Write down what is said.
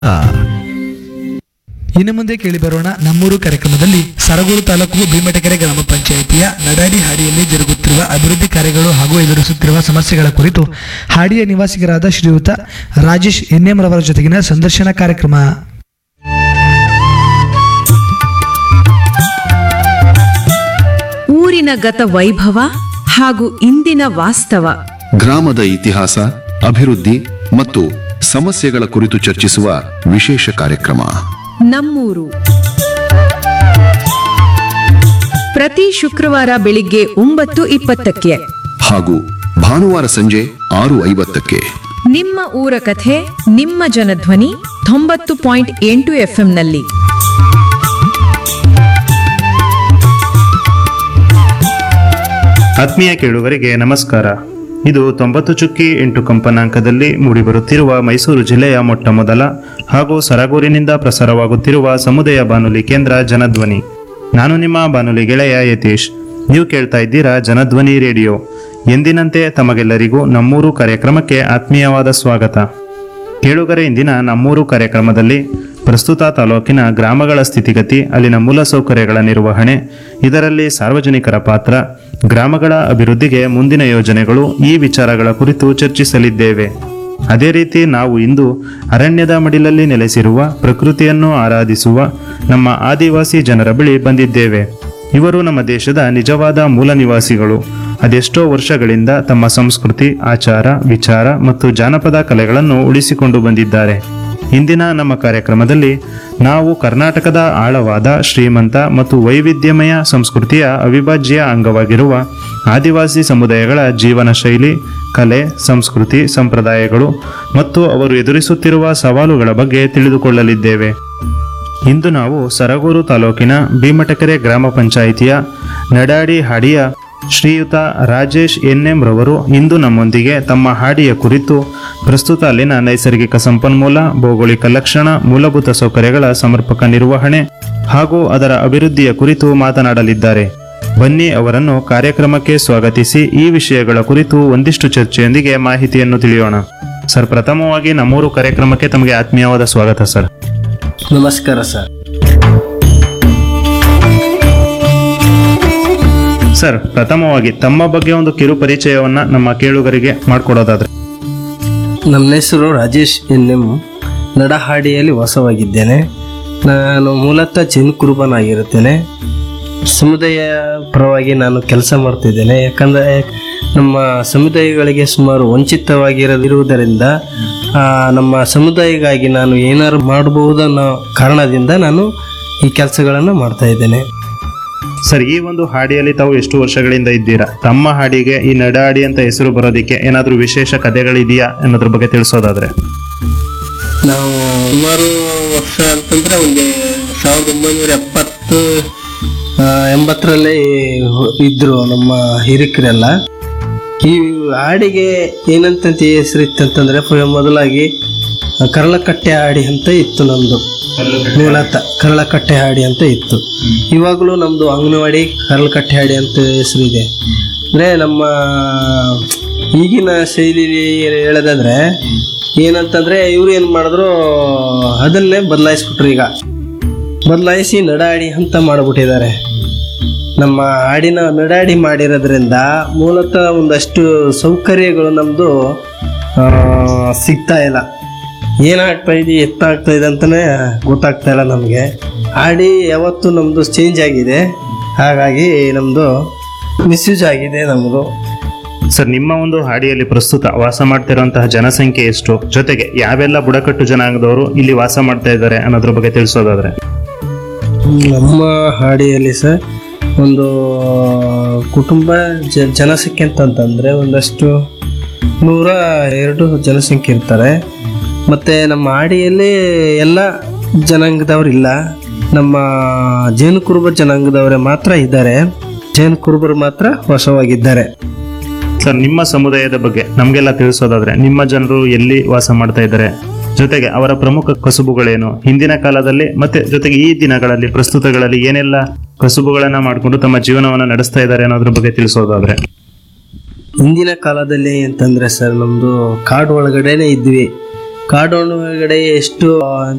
ಇನ್ನು ಮುಂದೆ ಕೇಳಿಬರೋಣ ನಮ್ಮೂರು ಕಾರ್ಯಕ್ರಮದಲ್ಲಿ ಸರಗೂರು ತಾಲೂಕು ಭೀಮಟಕೆರೆ ಗ್ರಾಮ ಪಂಚಾಯಿತಿಯ ನಡಾಡಿ ಹಾಡಿಯಲ್ಲಿ ಜರುಗುತ್ತಿರುವ ಅಭಿವೃದ್ಧಿ ಕಾರ್ಯಗಳು ಹಾಗೂ ಎದುರಿಸುತ್ತಿರುವ ಸಮಸ್ಯೆಗಳ ಕುರಿತು ಹಾಡಿಯ ನಿವಾಸಿಗರಾದ ಶ್ರೀಯುತ ರಾಜೇಶ್ ಎನ್ಎಂ ರವರ ಜೊತೆಗಿನ ಸಂದರ್ಶನ ಕಾರ್ಯಕ್ರಮ ಊರಿನ ಗತ ವೈಭವ ಹಾಗೂ ಇಂದಿನ ವಾಸ್ತವ ಗ್ರಾಮದ ಇತಿಹಾಸ ಅಭಿವೃದ್ಧಿ ಮತ್ತು ಸಮಸ್ಯೆಗಳ ಕುರಿತು ಚರ್ಚಿಸುವ ವಿಶೇಷ ಕಾರ್ಯಕ್ರಮ ನಮ್ಮೂರು ಪ್ರತಿ ಶುಕ್ರವಾರ ಬೆಳಿಗ್ಗೆ ಒಂಬತ್ತು ಇಪ್ಪತ್ತಕ್ಕೆ ಹಾಗೂ ಭಾನುವಾರ ಸಂಜೆ ಆರು ಐವತ್ತಕ್ಕೆ ನಿಮ್ಮ ಊರ ಕಥೆ ನಿಮ್ಮ ಜನಧ್ವನಿ ತೊಂಬತ್ತು ಪಾಯಿಂಟ್ ಎಂಟು ಎಫ್ಎಂನಲ್ಲಿ ಆತ್ಮೀಯ ಕೇಳುಗರಿಗೆ ನಮಸ್ಕಾರ ಇದು ತೊಂಬತ್ತು ಚುಕ್ಕಿ ಎಂಟು ಕಂಪನಾಂಕದಲ್ಲಿ ಮೂಡಿಬರುತ್ತಿರುವ ಮೈಸೂರು ಜಿಲ್ಲೆಯ ಮೊಟ್ಟ ಮೊದಲ ಹಾಗೂ ಸರಗೂರಿನಿಂದ ಪ್ರಸಾರವಾಗುತ್ತಿರುವ ಸಮುದಾಯ ಬಾನುಲಿ ಕೇಂದ್ರ ಜನಧ್ವನಿ ನಾನು ನಿಮ್ಮ ಬಾನುಲಿ ಗೆಳೆಯ ಯತೀಶ್ ನೀವು ಕೇಳ್ತಾ ಇದ್ದೀರಾ ಜನಧ್ವನಿ ರೇಡಿಯೋ ಎಂದಿನಂತೆ ತಮಗೆಲ್ಲರಿಗೂ ನಮ್ಮೂರು ಕಾರ್ಯಕ್ರಮಕ್ಕೆ ಆತ್ಮೀಯವಾದ ಸ್ವಾಗತ ಕೇಳುಗರೆ ಇಂದಿನ ನಮ್ಮೂರು ಕಾರ್ಯಕ್ರಮದಲ್ಲಿ ಪ್ರಸ್ತುತ ತಾಲೂಕಿನ ಗ್ರಾಮಗಳ ಸ್ಥಿತಿಗತಿ ಅಲ್ಲಿನ ಮೂಲಸೌಕರ್ಯಗಳ ನಿರ್ವಹಣೆ ಇದರಲ್ಲಿ ಸಾರ್ವಜನಿಕರ ಪಾತ್ರ ಗ್ರಾಮಗಳ ಅಭಿವೃದ್ಧಿಗೆ ಮುಂದಿನ ಯೋಜನೆಗಳು ಈ ವಿಚಾರಗಳ ಕುರಿತು ಚರ್ಚಿಸಲಿದ್ದೇವೆ ಅದೇ ರೀತಿ ನಾವು ಇಂದು ಅರಣ್ಯದ ಮಡಿಲಲ್ಲಿ ನೆಲೆಸಿರುವ ಪ್ರಕೃತಿಯನ್ನು ಆರಾಧಿಸುವ ನಮ್ಮ ಆದಿವಾಸಿ ಜನರ ಬಳಿ ಬಂದಿದ್ದೇವೆ ಇವರು ನಮ್ಮ ದೇಶದ ನಿಜವಾದ ಮೂಲ ನಿವಾಸಿಗಳು ಅದೆಷ್ಟೋ ವರ್ಷಗಳಿಂದ ತಮ್ಮ ಸಂಸ್ಕೃತಿ ಆಚಾರ ವಿಚಾರ ಮತ್ತು ಜಾನಪದ ಕಲೆಗಳನ್ನು ಉಳಿಸಿಕೊಂಡು ಬಂದಿದ್ದಾರೆ ಇಂದಿನ ನಮ್ಮ ಕಾರ್ಯಕ್ರಮದಲ್ಲಿ ನಾವು ಕರ್ನಾಟಕದ ಆಳವಾದ ಶ್ರೀಮಂತ ಮತ್ತು ವೈವಿಧ್ಯಮಯ ಸಂಸ್ಕೃತಿಯ ಅವಿಭಾಜ್ಯ ಅಂಗವಾಗಿರುವ ಆದಿವಾಸಿ ಸಮುದಾಯಗಳ ಜೀವನ ಶೈಲಿ ಕಲೆ ಸಂಸ್ಕೃತಿ ಸಂಪ್ರದಾಯಗಳು ಮತ್ತು ಅವರು ಎದುರಿಸುತ್ತಿರುವ ಸವಾಲುಗಳ ಬಗ್ಗೆ ತಿಳಿದುಕೊಳ್ಳಲಿದ್ದೇವೆ ಇಂದು ನಾವು ಸರಗೂರು ತಾಲೂಕಿನ ಭೀಮಟಕೆರೆ ಗ್ರಾಮ ಪಂಚಾಯಿತಿಯ ನಡಾಡಿ ಹಾಡಿಯ ಶ್ರೀಯುತ ರಾಜೇಶ್ ಎನ್ಎಂ ರವರು ಇಂದು ನಮ್ಮೊಂದಿಗೆ ತಮ್ಮ ಹಾಡಿಯ ಕುರಿತು ಪ್ರಸ್ತುತ ಅಲ್ಲಿನ ನೈಸರ್ಗಿಕ ಸಂಪನ್ಮೂಲ ಭೌಗೋಳಿಕ ಲಕ್ಷಣ ಮೂಲಭೂತ ಸೌಕರ್ಯಗಳ ಸಮರ್ಪಕ ನಿರ್ವಹಣೆ ಹಾಗೂ ಅದರ ಅಭಿವೃದ್ಧಿಯ ಕುರಿತು ಮಾತನಾಡಲಿದ್ದಾರೆ ಬನ್ನಿ ಅವರನ್ನು ಕಾರ್ಯಕ್ರಮಕ್ಕೆ ಸ್ವಾಗತಿಸಿ ಈ ವಿಷಯಗಳ ಕುರಿತು ಒಂದಿಷ್ಟು ಚರ್ಚೆಯೊಂದಿಗೆ ಮಾಹಿತಿಯನ್ನು ತಿಳಿಯೋಣ ಸರ್ ಪ್ರಥಮವಾಗಿ ನಮ್ಮೂರು ಕಾರ್ಯಕ್ರಮಕ್ಕೆ ತಮಗೆ ಆತ್ಮೀಯವಾದ ಸ್ವಾಗತ ಸರ್ ನಮಸ್ಕಾರ ಸರ್ ಸರ್ ಪ್ರಥಮವಾಗಿ ತಮ್ಮ ಬಗ್ಗೆ ಒಂದು ಕಿರು ಪರಿಚಯವನ್ನ ನಮ್ಮ ಕೇಳುಗರಿಗೆ ಮಾಡಿಕೊಡೋದಾದ್ರೆ ನಮ್ಮ ಹೆಸರು ರಾಜೇಶ್ ಎನ್ ಎಂ ನಡಹಾಡಿಯಲ್ಲಿ ವಾಸವಾಗಿದ್ದೇನೆ ನಾನು ಮೂಲತಃ ಜೈನ ಕುರುಬನಾಗಿರುತ್ತೇನೆ ಸಮುದಾಯ ಪರವಾಗಿ ನಾನು ಕೆಲಸ ಮಾಡ್ತಿದ್ದೇನೆ ಯಾಕಂದರೆ ನಮ್ಮ ಸಮುದಾಯಗಳಿಗೆ ಸುಮಾರು ವಂಚಿತವಾಗಿರದಿರುವುದರಿಂದ ಆ, ನಮ್ಮ ಸಮುದಾಯಕ್ಕಾಗಿ ನಾನು ಏನಾದ್ರು ಮಾಡಬಹುದನ್ನೋ ಕಾರಣದಿಂದ ನಾನು ಈ ಕೆಲಸಗಳನ್ನು ಮಾಡ್ತಾ ಇದ್ದೇನೆ ಸರ್ ಈ ಒಂದು ಹಾಡಿಯಲ್ಲಿ ತಾವು ಎಷ್ಟು ವರ್ಷಗಳಿಂದ ಇದ್ದೀರಾ ತಮ್ಮ ಹಾಡಿಗೆ ಈ ನಡಾಡಿ ಅಂತ ಹೆಸರು ಬರೋದಕ್ಕೆ ಏನಾದರೂ ವಿಶೇಷ ಕಥೆಗಳಿದೆಯಾ ಅನ್ನೋದ್ರ ಬಗ್ಗೆ ತಿಳಿಸೋದಾದ್ರೆ ನಾವು ಸುಮಾರು ವರ್ಷ ಅಂತಂದ್ರೆ ಒಂದು ಸಾವಿರದ ಒಂಬೈನೂರ ಎಪ್ಪತ್ತು ಆ, ಎಂಬತ್ತರಲ್ಲಿ ಹೊ- ಇದ್ರು ನಮ್ಮ ಹಿರಿಕರೆಲ್ಲ ಈ ಹಾಡಿಗೆ ಏನಂತ ಹೆಸರಿತ್ತಂತಂದ್ರೆ ಫ- ಮೊದಲಾಗಿ ಕರಳಕಟ್ಟೆ ಹಾಡಿ ಅಂತ ಇತ್ತು ನಮ್ದು ಮೂಲತಃ ಕರಳಕಟ್ಟೆ ಹಾಡಿ ಅಂತ ಇತ್ತು ಇವಾಗಲೂ ನಮ್ದು ಅಂಗನವಾಡಿ ಕರಳಕಟ್ಟೆ ಹಾಡಿ ಅಂತ ಹೆಸರು ಇದೆ ಅಂದ್ರೆ ನಮ್ಮ ಈಗಿನ ಶೈಲಿಲಿ ಹೇಳೋದಾದ್ರೆ ಏನಂತಂದ್ರೆ ಇವ್ರು ಏನ್ ಮಾಡಿದ್ರು ಅದನ್ನೇ ಬದಲಾಯಿಸ್ಬಿಟ್ರು ಈಗ ಬದಲಾಯಿಸಿ ನಡಾಡಿ ಅಂತ ಮಾಡಿಬಿಟ್ಟಿದ್ದಾರೆ ನಮ್ಮ ಹಾಡಿನ ನಡಾಡಿ ಮಾಡಿರೋದ್ರಿಂದ ಮೂಲತಃ ಒಂದಷ್ಟು ಸೌಕರ್ಯಗಳು ನಮ್ಮದು ಸಿಗ್ತಾ ಇಲ್ಲ ಏನಾಗ್ತಾ ಇದೆ ಎತ್ತಾಗ್ತಾ ಇದೆ ಅಂತಲೇ ಗೊತ್ತಾಗ್ತಾ ಇಲ್ಲ ನಮಗೆ ಹಾಡಿ ಯಾವತ್ತು ನಮ್ಮದು ಚೇಂಜ್ ಆಗಿದೆ ಹಾಗಾಗಿ ನಮ್ಮದು ಮಿಸ್ಯೂಸ್ ಆಗಿದೆ ನಮ್ಮದು ಸರ್ ನಿಮ್ಮ ಒಂದು ಹಾಡಿಯಲ್ಲಿ ಪ್ರಸ್ತುತ ವಾಸ ಮಾಡ್ತಿರುವಂತಹ ಜನಸಂಖ್ಯೆ ಎಷ್ಟು ಜೊತೆಗೆ ಯಾವೆಲ್ಲ ಬುಡಕಟ್ಟು ಜನಾಂಗದವರು ಇಲ್ಲಿ ವಾಸ ಮಾಡ್ತಾ ಇದ್ದಾರೆ ಅನ್ನೋದ್ರ ಬಗ್ಗೆ ತಿಳಿಸೋದಾದ್ರೆ ನಮ್ಮ ಹಾಡಿಯಲ್ಲಿ ಸರ್ ಒಂದು ಕುಟುಂಬ ಜ ಜನಸಂಖ್ಯೆ ಅಂತಂತಂದರೆ ಒಂದಷ್ಟು ನೂರ ಎರಡು ಜನಸಂಖ್ಯೆ ಇರ್ತಾರೆ ಮತ್ತು ನಮ್ಮ ಹಾಡಿಯಲ್ಲಿ ಎಲ್ಲ ಜನಾಂಗದವ್ರು ಇಲ್ಲ ನಮ್ಮ ಜೈನ ಕುರುಬ ಜನಾಂಗದವರೇ ಮಾತ್ರ ಇದ್ದಾರೆ ಜೈನ ಕುರುಬರು ಮಾತ್ರ ವಾಸವಾಗಿದ್ದಾರೆ ಸರ್ ನಿಮ್ಮ ಸಮುದಾಯದ ಬಗ್ಗೆ ನಮಗೆಲ್ಲ ತಿಳಿಸೋದಾದ್ರೆ ನಿಮ್ಮ ಜನರು ಎಲ್ಲಿ ವಾಸ ಮಾಡ್ತಾ ಇದ್ದಾರೆ ಜೊತೆಗೆ ಅವರ ಪ್ರಮುಖ ಕಸುಬುಗಳೇನು ಹಿಂದಿನ ಕಾಲದಲ್ಲಿ ಮತ್ತೆ ಜೊತೆಗೆ ಈ ದಿನಗಳಲ್ಲಿ ಪ್ರಸ್ತುತಗಳಲ್ಲಿ ಏನೆಲ್ಲ ಕಸುಬುಗಳನ್ನ ಮಾಡಿಕೊಂಡು ತಮ್ಮ ಜೀವನವನ್ನ ನಡೆಸ್ತಾ ಇದ್ದಾರೆ ಅನ್ನೋದ್ರ ಬಗ್ಗೆ ತಿಳಿಸೋದಾದ್ರೆ ಹಿಂದಿನ ಕಾಲದಲ್ಲಿ ಅಂತಂದರೆ ಸರ್ ನಮ್ಮದು ಕಾಡು ಒಳಗಡೆನೆ ಇದ್ವಿ ಕಾಡೋಣ ಒಳಗಡೆ ಎಷ್ಟು